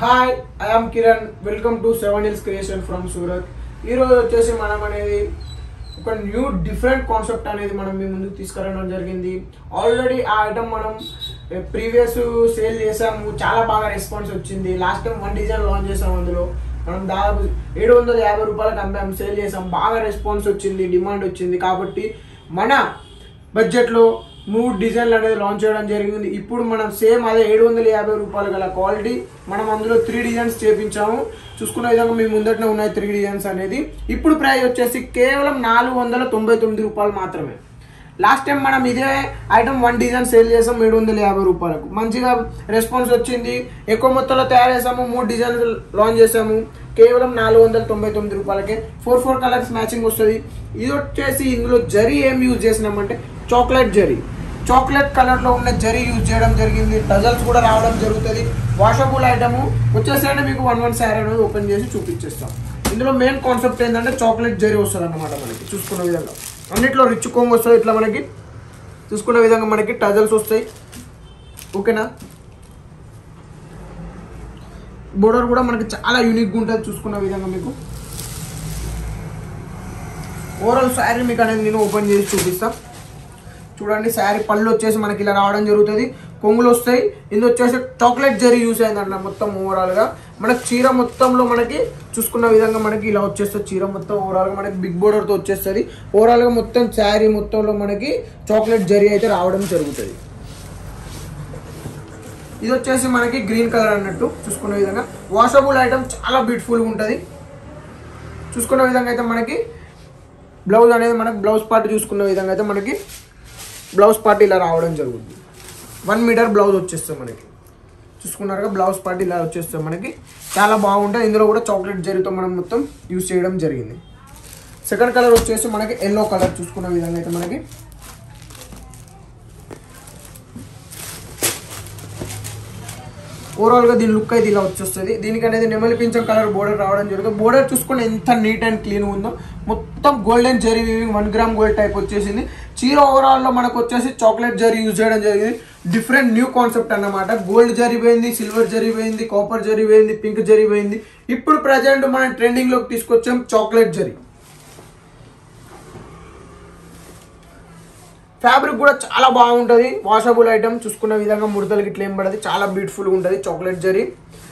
hi I'm Kiran welcome to seven hills creation from Surat ఈరోజు వచ్చేసి మనం అనేది ఒక న్యూ డిఫరెంట్ కాన్సెప్ట్ అనేది మనం మీ ముందుకు తీసుకురావడం జరిగింది ఆల్రెడీ ఆ ఐటమ్ మనం ప్రీవియస్ సేల్ చేసాము చాలా బాగా రెస్పాన్స్ వచ్చింది last time one design launch చేసాం అందులో మనం దాదాపు ఏడు వందల యాభై రూపాయలకు అమ్మాము సేల్ చేసాం బాగా రెస్పాన్స్ వచ్చింది డిమాండ్ వచ్చింది కాబట్టి మన బడ్జెట్లో మూడు డిజైన్లు అనేది లాంచ్ చేయడం జరిగింది ఇప్పుడు మనం సేమ్ అదే ఏడు వందల యాభై రూపాయలు గల క్వాలిటీ మనం అందులో త్రీ డిజైన్స్ చేపించాము చూసుకున్న విధంగా మీ ముందటనే ఉన్నాయి త్రీ డిజైన్స్ అనేది ఇప్పుడు ప్రైస్ వచ్చేసి కేవలం నాలుగు వందల తొంభై తొమ్మిది రూపాయలు మాత్రమే లాస్ట్ టైం మనం ఇదే ఐటమ్ వన్ డిజైన్ సేల్ చేసాం ఏడు వందల యాభై రూపాయలకు మంచిగా రెస్పాన్స్ వచ్చింది ఎక్కువ మొత్తంలో తయారు చేసాము మూడు డిజైన్స్ లాంచ్ చేసాము కేవలం నాలుగు వందల తొంభై తొమ్మిది రూపాయలకే ఫోర్ ఫోర్ కలర్స్ మ్యాచింగ్ వస్తుంది ఇది వచ్చేసి ఇందులో జరీ ఏం యూజ్ చేసినామంటే చాక్లెట్ జరీ చాక్లెట్ కలర్ లో ఉన్న జరీ యూజ్ చేయడం జరిగింది టజల్స్ కూడా రావడం జరుగుతుంది వాషబుల్ ఐటమ్ వచ్చేసరికి మీకు వన్ వన్ శారీ అనేది ఓపెన్ చేసి చూపించేస్తాం ఇందులో మెయిన్ కాన్సెప్ట్ ఏంటంటే చాక్లెట్ జరీ వస్తుంది అన్నమాట మనకి చూసుకున్న విధంగా అన్నిట్లో రిచ్ కొంగు వస్తుంది ఇట్లా మనకి చూసుకున్న విధంగా మనకి టజల్స్ వస్తాయి ఓకేనా బోర్డర్ కూడా మనకి చాలా యూనిక్గా ఉంటుంది చూసుకున్న విధంగా మీకు ఓవరాల్ శారీ మీకు అనేది నేను ఓపెన్ చేసి చూపిస్తాను చూడండి శారీ పళ్ళు వచ్చేసి మనకి ఇలా రావడం జరుగుతుంది కొంగులు వస్తాయి ఇది వచ్చేసి చాక్లెట్ జరీ యూస్ అయిందన్న మొత్తం ఓవరాల్గా మనకి చీర మొత్తంలో మనకి చూసుకున్న విధంగా మనకి ఇలా వచ్చేస్తుంది చీర మొత్తం ఓవరాల్గా మనకి బిగ్ బోర్డర్తో వచ్చేస్తుంది ఓవరాల్గా మొత్తం శారీ మొత్తంలో మనకి చాక్లెట్ జరీ అయితే రావడం జరుగుతుంది ఇది వచ్చేసి మనకి గ్రీన్ కలర్ అన్నట్టు చూసుకున్న విధంగా వాషబుల్ ఐటమ్ చాలా బ్యూటిఫుల్గా ఉంటుంది చూసుకున్న విధంగా అయితే మనకి బ్లౌజ్ అనేది మనకి బ్లౌజ్ పార్ట్ చూసుకున్న విధంగా అయితే మనకి బ్లౌజ్ పార్ట్ ఇలా రావడం జరుగుతుంది వన్ మీటర్ బ్లౌజ్ వచ్చేస్తుంది మనకి చూసుకున్నారుగా బ్లౌజ్ పార్ట్ ఇలా వచ్చేస్తుంది మనకి చాలా బాగుంటుంది ఇందులో కూడా చాక్లెట్ జరీతో మనం మొత్తం యూస్ చేయడం జరిగింది సెకండ్ కలర్ వచ్చేసి మనకి ఎల్లో కలర్ చూసుకున్న విధంగా అయితే మనకి ఓవరాల్గా దీని లుక్ అయితే ఇలా వచ్చేస్తుంది దీనికి అనేది నెమలి పింఛం కలర్ బోర్డర్ రావడం జరుగుతుంది బోర్డర్ చూసుకుని ఎంత నీట్ అండ్ క్లీన్ ఉందో మొత్తం golden zari weaving one gram gold type వచ్చేసింది చీర ఓవరాల్లో మనకు వచ్చేసి చాక్లెట్ జరీ యూజ్ చేయడం జరిగింది డిఫరెంట్ న్యూ కాన్సెప్ట్ అన్నమాట గోల్డ్ జరీ పోయింది సిల్వర్ జరీ పోయింది కాపర్ జరీ పోయింది పింక్ జరీ పోయింది ఇప్పుడు ప్రజెంట్ మనం ట్రెండింగ్లోకి తీసుకొచ్చాం చాక్లెట్ జరీ ఫ్యాబ్రిక్ కూడా చాలా బాగుంటుంది వాషబుల్ ఐటమ్ చూసుకున్న విధంగా ముడతలకి ఇట్లా ఏం పడదు చాలా బ్యూటిఫుల్గా ఉంటుంది చాక్లెట్ జరీ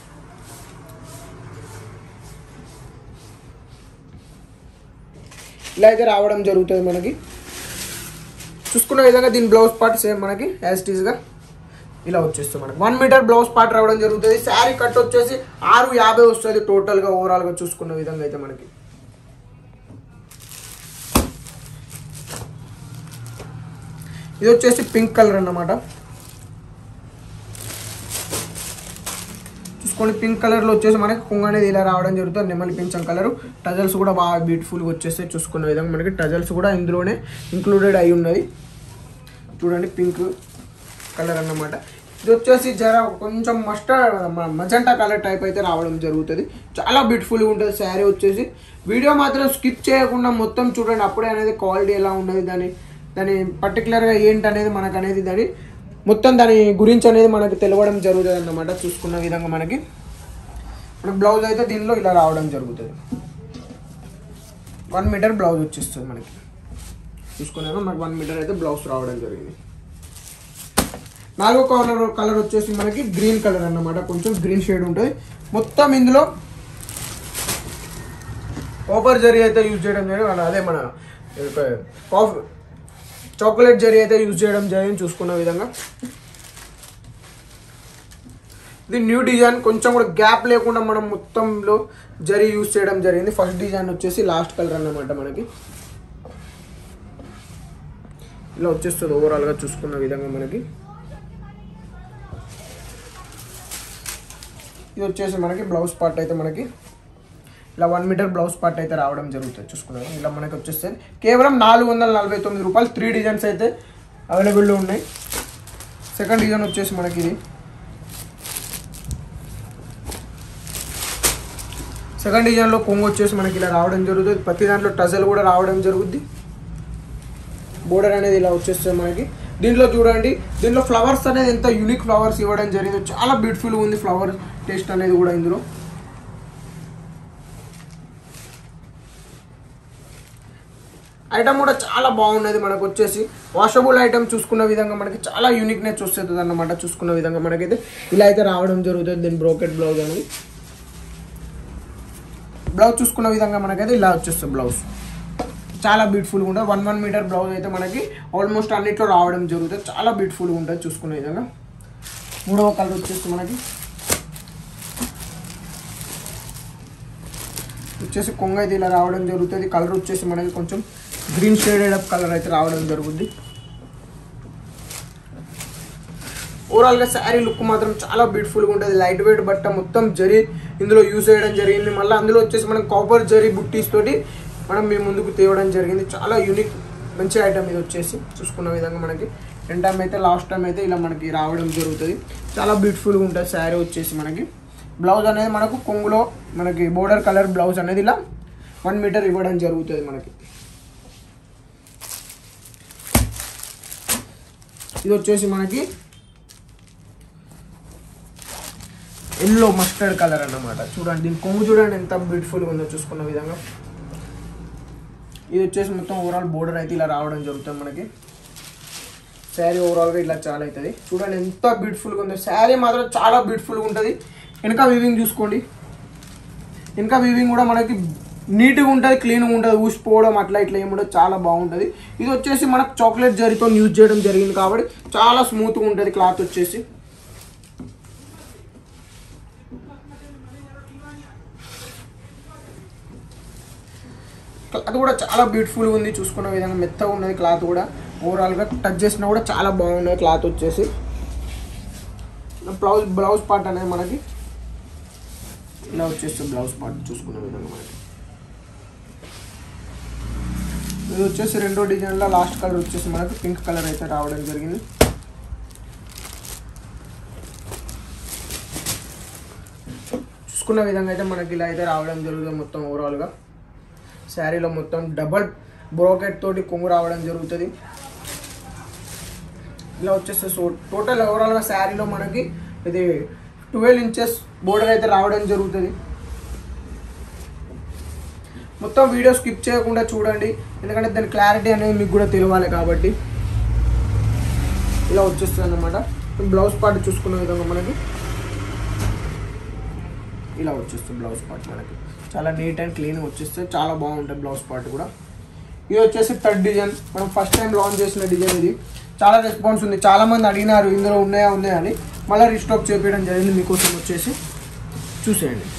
ఇలా అయితే రావడం జరుగుతుంది మనకి చూసుకున్న విధంగా దీని బ్లౌజ్ పార్ట్ సేమ్ మనకి యాజ్ టీజ్గా ఇలా వచ్చేస్తుంది మనకి వన్ మీటర్ బ్లౌజ్ పార్ట్ రావడం జరుగుతుంది శారీ కట్ వచ్చేసి ఆరు యాభై వస్తుంది టోటల్గా ఓవరాల్గా చూసుకున్న విధంగా అయితే మనకి ఇది వచ్చేసి పింక్ కలర్ అన్నమాట చూసుకోండి పింక్ కలర్లో వచ్చేసి మనకి కుంగ అనేది ఇలా రావడం జరుగుతుంది నెమలి పింఛం కలర్ టజల్స్ కూడా బాగా బ్యూటిఫుల్గా వచ్చేస్తాయి చూసుకున్న విధంగా మనకి టజల్స్ కూడా ఇందులోనే ఇంక్లూడెడ్ అయి ఉన్నది చూడండి పింక్ కలర్ అన్నమాట ఇది వచ్చేసి జర కొంచెం మస్టర్డ్ మజంటా కలర్ టైప్ అయితే రావడం జరుగుతుంది చాలా బ్యూటిఫుల్గా ఉంటుంది శారీ వచ్చేసి వీడియో మాత్రం స్కిప్ చేయకుండా మొత్తం చూడండి అప్పుడే అనేది క్వాలిటీ ఎలా ఉన్నది దాని దాని పర్టికులర్గా ఏంటి అనేది మనకు అనేది దాని మొత్తం దాని గురించి అనేది మనకు తెలవడం జరుగుతుంది అన్నమాట చూసుకున్న విధంగా మనకి మనకి బ్లౌజ్ అయితే దీనిలో ఇలా రావడం జరుగుతుంది వన్ మీటర్ బ్లౌజ్ వచ్చేస్తుంది మనకి చూసుకున్నాక మనకి వన్ మీటర్ అయితే బ్లౌజ్ రావడం జరిగింది నాలుగో కలర్ కలర్ వచ్చేసి మనకి గ్రీన్ కలర్ అన్నమాట కొంచెం గ్రీన్ షేడ్ ఉంటుంది మొత్తం ఇందులో కాపర్ జరీ అయితే యూజ్ చేయడం జరిగింది అదే మన కాఫీ చాక్లెట్ జరీ అయితే యూజ్ చేయడం జరిగింది చూసుకున్న విధంగా ఇది న్యూ డిజైన్ కొంచెం కూడా గ్యాప్ లేకుండా మనం మొత్తంలో జరీ యూజ్ చేయడం జరిగింది ఫస్ట్ డిజైన్ వచ్చేసి లాస్ట్ కలర్ అన్నమాట మనకి ఇలా వచ్చేస్తుంది ఓవరాల్గా చూసుకున్న విధంగా మనకి ఇది వచ్చేసి మనకి బ్లౌజ్ పార్ట్ అయితే మనకి ఇలా వన్ మీటర్ బ్లౌజ్ పార్ట్ అయితే రావడం జరుగుతుంది చూసుకున్నాను ఇలా మనకి వచ్చేస్తుంది కేవలం నాలుగు వందల నలభై తొమ్మిది రూపాయలు త్రీ డిజైన్స్ అయితే అవైలబుల్లో ఉన్నాయి సెకండ్ డిజైన్ వచ్చేసి మనకి ఇది సెకండ్ డిజైన్లో కొంగు వచ్చేసి మనకి ఇలా రావడం జరుగుతుంది ప్రతి దాంట్లో టజల్ కూడా రావడం జరుగుద్ది బోర్డర్ అనేది ఇలా వచ్చేస్తుంది మనకి దీంట్లో చూడండి దీంట్లో ఫ్లవర్స్ అనేది ఎంత యూనిక్ ఫ్లవర్స్ ఇవ్వడం జరిగింది చాలా బ్యూటిఫుల్ ఉంది ఫ్లవర్ టేస్ట్ అనేది కూడా ఇందులో ఐటమ్ కూడా చాలా బాగున్నది మనకు వచ్చేసి వాషబుల్ ఐటమ్ చూసుకున్న విధంగా మనకి చాలా యూనిక్నెస్ వస్తుంది అన్నమాట చూసుకున్న విధంగా మనకైతే ఇలా అయితే రావడం జరుగుతుంది దీని బ్రోకెట్ బ్లౌజ్ అనేది బ్లౌజ్ చూసుకున్న విధంగా మనకైతే ఇలా వచ్చేస్తుంది బ్లౌజ్ చాలా బ్యూటిఫుల్గా ఉంటుంది వన్ వన్ మీటర్ బ్లౌజ్ అయితే మనకి ఆల్మోస్ట్ అన్నిట్లో రావడం జరుగుతుంది చాలా బ్యూటిఫుల్గా ఉంటుంది చూసుకునే విధంగా మూడవ కలర్ వచ్చేసి మనకి వచ్చేసి కొంగ అయితే ఇలా రావడం జరుగుతుంది కలర్ వచ్చేసి మనకి కొంచెం గ్రీన్ షేడెడ్ అప్ కలర్ అయితే రావడం జరుగుద్ది ఓవరాల్గా శారీ లుక్ మాత్రం చాలా బ్యూటిఫుల్గా ఉంటుంది లైట్ వెయిట్ బట్ట మొత్తం జరీ ఇందులో యూస్ చేయడం జరిగింది మళ్ళీ అందులో వచ్చేసి మనం కాపర్ జరీ బుట్టీస్ తోటి మనం మీ ముందుకు తేవడం జరిగింది చాలా యూనిక్ మంచి ఐటమ్ ఇది వచ్చేసి చూసుకున్న విధంగా మనకి రెండు టైం అయితే లాస్ట్ టైం అయితే ఇలా మనకి రావడం జరుగుతుంది చాలా బ్యూటిఫుల్గా ఉంటుంది శారీ వచ్చేసి మనకి బ్లౌజ్ అనేది మనకు కొంగులో మనకి బోర్డర్ కలర్ బ్లౌజ్ అనేది ఇలా వన్ మీటర్ ఇవ్వడం జరుగుతుంది మనకి ఇది వచ్చేసి మనకి ఎల్లో మస్టర్డ్ కలర్ అన్నమాట చూడండి దీని కొంగు చూడండి ఎంత బ్యూటిఫుల్గా ఉందో చూసుకున్న విధంగా ఇది వచ్చేసి మొత్తం ఓవరాల్ బోర్డర్ అయితే ఇలా రావడం జరుగుతుంది మనకి శారీ ఓవరాల్గా ఇలా చాలా అవుతుంది చూడండి ఎంత బ్యూటిఫుల్గా ఉందో శారీ మాత్రం చాలా బ్యూటిఫుల్గా ఉంటుంది వెనక వీవింగ్ చూసుకోండి వెనక వీవింగ్ కూడా మనకి నీట్గా ఉంటుంది క్లీన్గా ఉంటుంది ఊసిపోవడం అట్లా ఇట్లా ఏముండదు చాలా బాగుంటుంది ఇది వచ్చేసి మనకు చాక్లెట్ జరీతో యూజ్ చేయడం జరిగింది కాబట్టి చాలా స్మూత్గా ఉంటుంది క్లాత్ వచ్చేసి క్లాత్ కూడా చాలా బ్యూటిఫుల్గా ఉంది చూసుకున్న విధంగా మెత్తగా ఉన్నది క్లాత్ కూడా ఓవరాల్గా టచ్ చేసినా కూడా చాలా బాగున్నది క్లాత్ వచ్చేసి బ్లౌజ్ బ్లౌజ్ పార్ట్ అనేది మనకి ఇలా వచ్చేస్తుంది బ్లౌజ్ పార్ట్ చూసుకున్న విధంగా మనకి ఇది వచ్చేసి రెండో డిజైన్లో లాస్ట్ కలర్ వచ్చేసి మనకి పింక్ కలర్ అయితే రావడం జరిగింది చూసుకున్న విధంగా అయితే మనకి ఇలా అయితే రావడం జరుగుతుంది మొత్తం ఓవరాల్గా శారీలో మొత్తం డబల్ బ్రోకెట్ తోటి కొంగు రావడం జరుగుతుంది ఇలా వచ్చేస్తే సో టోటల్ ఓవరాల్గా శారీలో మనకి ఇది ట్వెల్వ్ ఇంచెస్ బోర్డర్ అయితే రావడం జరుగుతుంది మొత్తం వీడియో స్కిప్ చేయకుండా చూడండి ఎందుకంటే దాని క్లారిటీ అనేది మీకు కూడా తెలియాలి కాబట్టి ఇలా వచ్చేస్తుంది అన్నమాట బ్లౌజ్ పార్ట్ చూసుకున్న విధంగా మనకి ఇలా వచ్చేస్తుంది బ్లౌజ్ పార్ట్ మనకి చాలా నీట్ అండ్ క్లీన్ వచ్చేస్తుంది చాలా బాగుంటుంది బ్లౌజ్ పార్ట్ కూడా ఇది వచ్చేసి థర్డ్ డిజైన్ మనం ఫస్ట్ టైం లాంచ్ చేసిన డిజైన్ ఇది చాలా రెస్పాన్స్ ఉంది చాలా మంది అడిగినారు ఇందులో ఉన్నాయా ఉన్నాయా అని మళ్ళీ రీస్టాక్ చేపించడం జరిగింది మీకోసం వచ్చేసి చూసేయండి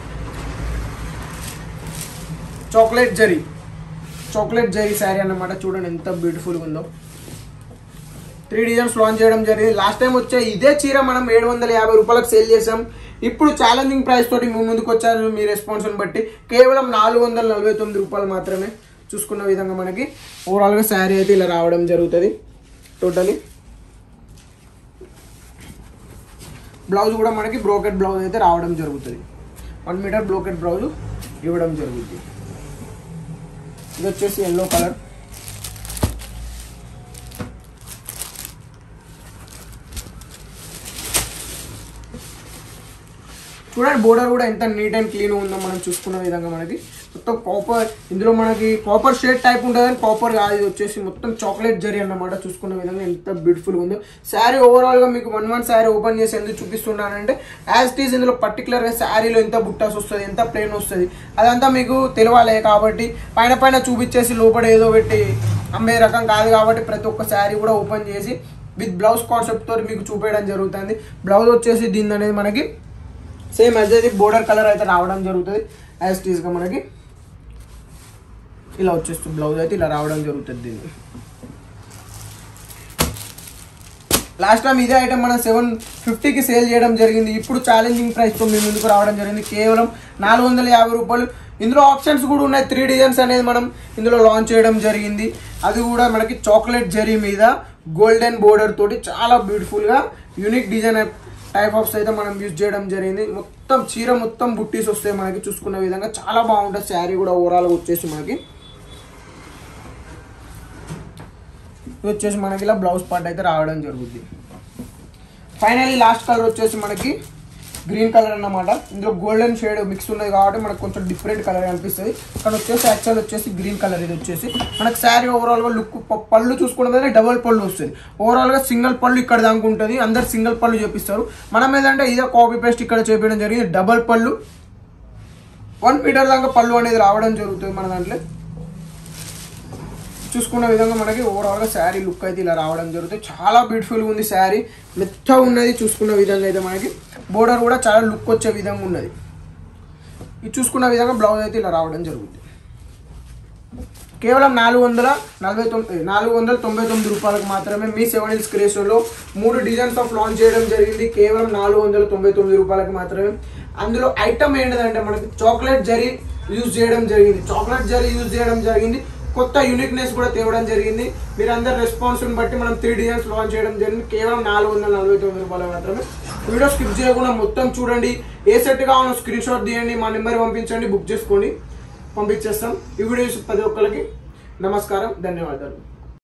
చాక్లెట్ జరీ చాక్లెట్ జరీ శారీ అన్నమాట చూడండి ఎంత బ్యూటిఫుల్గా ఉందో త్రీ డిజైన్స్ లాంచ్ చేయడం జరిగింది లాస్ట్ టైం వచ్చే ఇదే చీర మనం ఏడు వందల యాభై రూపాయలకు సేల్ చేసాం ఇప్పుడు ఛాలెంజింగ్ ప్రైస్ తోటి మీ ముందుకు వచ్చారు మీ రెస్పాన్స్ని బట్టి కేవలం నాలుగు వందల నలభై తొమ్మిది రూపాయలు మాత్రమే చూసుకున్న విధంగా మనకి ఓవరాల్గా శారీ అయితే ఇలా రావడం జరుగుతుంది టోటలీ బ్లౌజ్ కూడా మనకి బ్రోకెట్ బ్లౌజ్ అయితే రావడం జరుగుతుంది వన్ మీటర్ బ్రోకెట్ బ్లౌజ్ ఇవ్వడం జరుగుతుంది ఇది వచ్చేసి ఎల్లో కలర్ చూడండి బోర్డర్ కూడా ఎంత నీట్ అండ్ క్లీన్ ఉందో మనం చూసుకున్న విధంగా మనకి మొత్తం కాపర్ ఇందులో మనకి కాపర్ షేడ్ టైప్ ఉంటుంది కానీ కాపర్ కాదు ఇది వచ్చేసి మొత్తం చాక్లెట్ జరీ అన్నమాట చూసుకున్న విధంగా ఎంత బ్యూటిఫుల్గా ఉందో శారీ ఓవరాల్గా మీకు వన్ వన్ శారీ ఓపెన్ చేసి ఎందుకు చూపిస్తున్నానంటే యాజ్ ఇట్ ఈస్ ఇందులో పర్టికులర్గా శారీలో ఎంత బుట్టాస్ వస్తుంది ఎంత ప్లేన్ వస్తుంది అదంతా మీకు తెలియాలి కాబట్టి పైన పైన చూపించేసి లోపల ఏదో పెట్టి అమ్మే రకం కాదు కాబట్టి ప్రతి ఒక్క శారీ కూడా ఓపెన్ చేసి విత్ బ్లౌజ్ కాన్సెప్ట్ తోటి మీకు చూపించడం జరుగుతుంది బ్లౌజ్ వచ్చేసి దీని అనేది మనకి సేమ్ యాజ్ ఇది బోర్డర్ కలర్ అయితే రావడం జరుగుతుంది యాజ్ టీస్గా మనకి ఇలా వచ్చేస్తుంది బ్లౌజ్ అయితే ఇలా రావడం జరుగుతుంది దీన్ని లాస్ట్ టైం ఇదే ఐటమ్ మనం సెవెన్ ఫిఫ్టీకి సేల్ చేయడం జరిగింది ఇప్పుడు ఛాలెంజింగ్ ప్రైస్తో మీ ముందుకు రావడం జరిగింది కేవలం నాలుగు వందల యాభై రూపాయలు ఇందులో ఆప్షన్స్ కూడా ఉన్నాయి త్రీ డిజైన్స్ అనేది మనం ఇందులో లాంచ్ చేయడం జరిగింది అది కూడా మనకి చాక్లెట్ జరీ మీద గోల్డెన్ బోర్డర్ తోటి చాలా బ్యూటిఫుల్గా యూనిక్ డిజైన్ టైప్ ఆఫ్స్ అయితే మనం యూజ్ చేయడం జరిగింది మొత్తం చీర మొత్తం బుట్టీస్ వస్తాయి మనకి చూసుకున్న విధంగా చాలా బాగుంటుంది శారీ కూడా ఓవరాల్గా వచ్చేసి మనకి ఇది వచ్చేసి మనకి ఇలా బ్లౌజ్ పార్ట్ అయితే రావడం జరుగుద్ది ఫైనల్లీ లాస్ట్ కలర్ వచ్చేసి మనకి గ్రీన్ కలర్ అన్నమాట ఇందులో గోల్డెన్ షేడ్ మిక్స్ ఉన్నది కాబట్టి మనకు కొంచెం డిఫరెంట్ కలర్ అనిపిస్తుంది ఇక్కడ వచ్చేసి యాక్చువల్ వచ్చేసి గ్రీన్ కలర్ ఇది వచ్చేసి మనకు శారీ ఓవరాల్గా లుక్ పళ్ళు చూసుకుంటే డబల్ పళ్ళు వస్తుంది ఓవరాల్గా సింగిల్ పళ్ళు ఇక్కడ దాకా ఉంటుంది అందరు సింగిల్ పళ్ళు చేపిస్తారు మనం ఏంటంటే ఇదే కాపీ పేస్ట్ ఇక్కడ చేపించడం జరిగింది డబల్ పళ్ళు వన్ మీటర్ దాకా పళ్ళు అనేది రావడం జరుగుతుంది మన దాంట్లో చూసుకున్న విధంగా మనకి ఓవరాల్గా శారీ లుక్ అయితే ఇలా రావడం జరుగుతుంది చాలా బ్యూటిఫుల్గా ఉంది శారీ మెత్తగా ఉన్నది చూసుకున్న విధంగా అయితే మనకి బోర్డర్ కూడా చాలా లుక్ వచ్చే విధంగా ఉన్నది ఇది చూసుకున్న విధంగా బ్లౌజ్ అయితే ఇలా రావడం జరుగుతుంది కేవలం నాలుగు వందల నలభై తొమ్మిది నాలుగు వందల తొంభై తొమ్మిది రూపాయలకు మాత్రమే మీ సెవెన్ హిల్స్ క్రియేషన్లో మూడు డిజైన్స్ ఆఫ్ లాంచ్ చేయడం జరిగింది కేవలం నాలుగు వందల తొంభై తొమ్మిది రూపాయలకు మాత్రమే అందులో ఐటమ్ ఏంటిదంటే మనకి చాక్లెట్ జరీ యూజ్ చేయడం జరిగింది చాక్లెట్ జరీ యూజ్ చేయడం జరిగింది కొత్త యూనిక్నెస్ కూడా తేవడం జరిగింది మీరందరి రెస్పాన్స్ని బట్టి మనం త్రీ డిజైన్స్ లాంచ్ చేయడం జరిగింది కేవలం నాలుగు వందల నలభై తొమ్మిది రూపాయలు మాత్రమే వీడియో స్కిప్ చేయకుండా మొత్తం చూడండి ఏ సెట్ కావాలో స్క్రీన్ షాట్ తీయండి మా నెంబర్ పంపించండి బుక్ చేసుకోండి పంపించేస్తాం ఈ వీడియో చూసి ప్రతి ఒక్కరికి నమస్కారం ధన్యవాదాలు